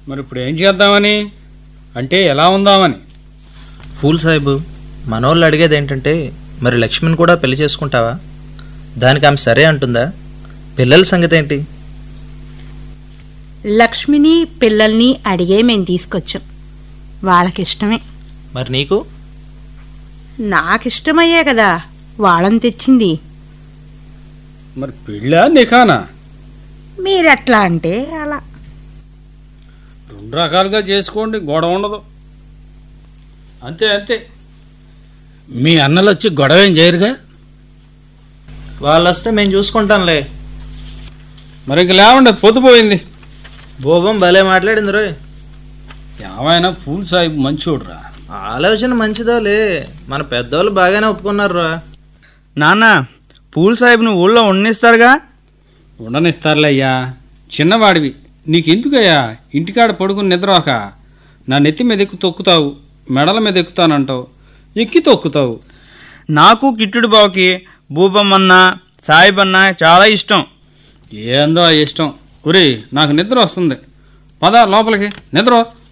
మరి ఇప్పుడు ఏం చేద్దామని అంటే ఎలా ఉందామని ఫూల్ సాహిబు మనోళ్ళు అడిగేది ఏంటంటే మరి లక్ష్మిని కూడా పెళ్లి చేసుకుంటావా దానికి ఆమె సరే అంటుందా పిల్లల సంగతి ఏంటి లక్ష్మిని పిల్లల్ని అడిగే మేము తీసుకొచ్చాం వాళ్ళకిష్టమే మరి నీకు నాకిష్టమయ్యే కదా వాళ్ళని తెచ్చింది మరి పెళ్ళా నిఖానా మీరెట్లా అంటే అలా రెండు రకాలుగా చేసుకోండి గొడవ ఉండదు అంతే అంతే మీ అన్నలు వచ్చి గొడవ ఏం చేయరుగా వాళ్ళు వస్తే మేము చూసుకుంటాంలే మరి ఇంక లేవండి పొద్దుపోయింది భోగం భలే మాట్లాడింది రోయ్ ఏమైనా పూల్ సాహిబ్ మంచోడురా ఆలోచన మంచిదోలే మన పెద్దోళ్ళు బాగానే ఒప్పుకున్నారు రా నాన్న పూల్ సాహిబ్ను ఊళ్ళో ఉండనిస్తారుగా ఉండనిస్తారులే అయ్యా చిన్నవాడివి నీకెందుకయ్యా ఇంటికాడ పడుకుని నిద్రవాక నా నెత్తి మీద ఎక్కు తొక్కుతావు మెడల మీద ఎక్కుతానంటావు ఎక్కి తొక్కుతావు నాకు కిట్టుడు బావుకి భూపమ్మన్న సాహిబ్ అన్న చాలా ఇష్టం ఏందో ఆ ఇష్టం ఒరే నాకు నిద్ర వస్తుంది పద లోపలికి నిద్ర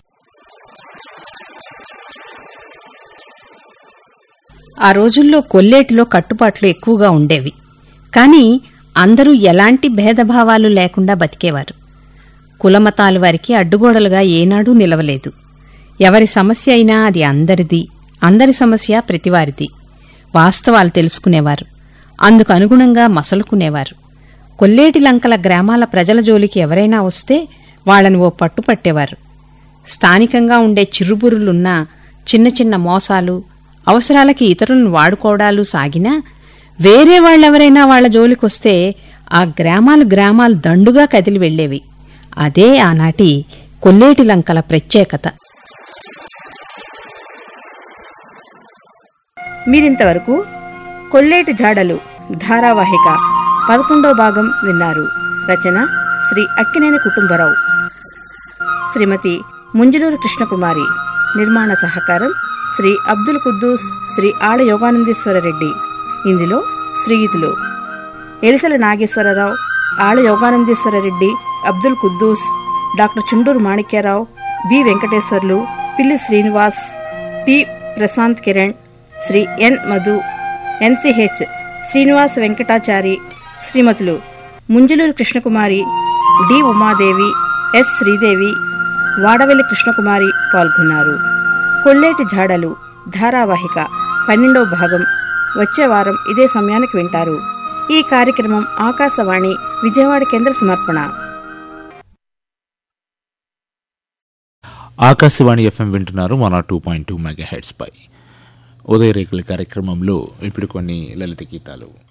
ఆ రోజుల్లో కొల్లేటిలో కట్టుబాట్లు ఎక్కువగా ఉండేవి కానీ అందరూ ఎలాంటి భేదభావాలు లేకుండా బతికేవారు కులమతాలు వారికి అడ్డుగోడలుగా ఏనాడూ నిలవలేదు ఎవరి సమస్య అయినా అది అందరిది అందరి సమస్య ప్రతివారిది వాస్తవాలు తెలుసుకునేవారు అందుకు అనుగుణంగా మసలుకునేవారు కొల్లేటి లంకల గ్రామాల ప్రజల జోలికి ఎవరైనా వస్తే వాళ్ళని ఓ పట్టుపట్టేవారు స్థానికంగా ఉండే చిరుబురులున్న చిన్న చిన్న మోసాలు అవసరాలకి ఇతరులను వాడుకోవడాలు సాగినా వేరే వాళ్ళెవరైనా వాళ్ళ జోలికొస్తే ఆ గ్రామాలు గ్రామాలు దండుగా కదిలి వెళ్లేవి అదే ఆనాటి కొల్లేటి లంకల ప్రత్యేకత మీరింతవరకు కొల్లేటి జాడలు ధారావాహిక పదకొండో భాగం విన్నారు రచన శ్రీ అక్కినేని కుటుంబరావు శ్రీమతి ముంజలూరు కృష్ణకుమారి నిర్మాణ సహకారం శ్రీ అబ్దుల్ కుద్దూస్ శ్రీ ఆడ యోగానందేశ్వర రెడ్డి ఇందులో శ్రీయుతులు Elisala Nageswararao Alla Yoganandeswara Reddy Abdul Kuddus doctor Chunduru Manikyarao B Venkateswarlu Pilli Srinivas P Prashanth Kiran Sri N Madhu N C H Srinivasa Venkatachari శ్రీమతులు ముంజలూరు కృష్ణకుమారి డి ఉమాదేవి ఎస్ శ్రీదేవి వాడవెల్లి కృష్ణకుమారి పాల్గొన్నారు కొల్లేటి జాడలు ధారావాహిక పన్నెండవ భాగం వచ్చే వారం ఇదే సమయానికి వింటారు ఈ కార్యక్రమం ఆకాశవాణి విజయవాడ కేంద్ర సమర్పణ ఆకాశవాణి ఎఫ్ఎం వింటున్నారు one R two point two megahertz పై ఉదయ రేకుల కార్యక్రమంలో ఇప్పుడు కొన్ని లలిత గీతాలు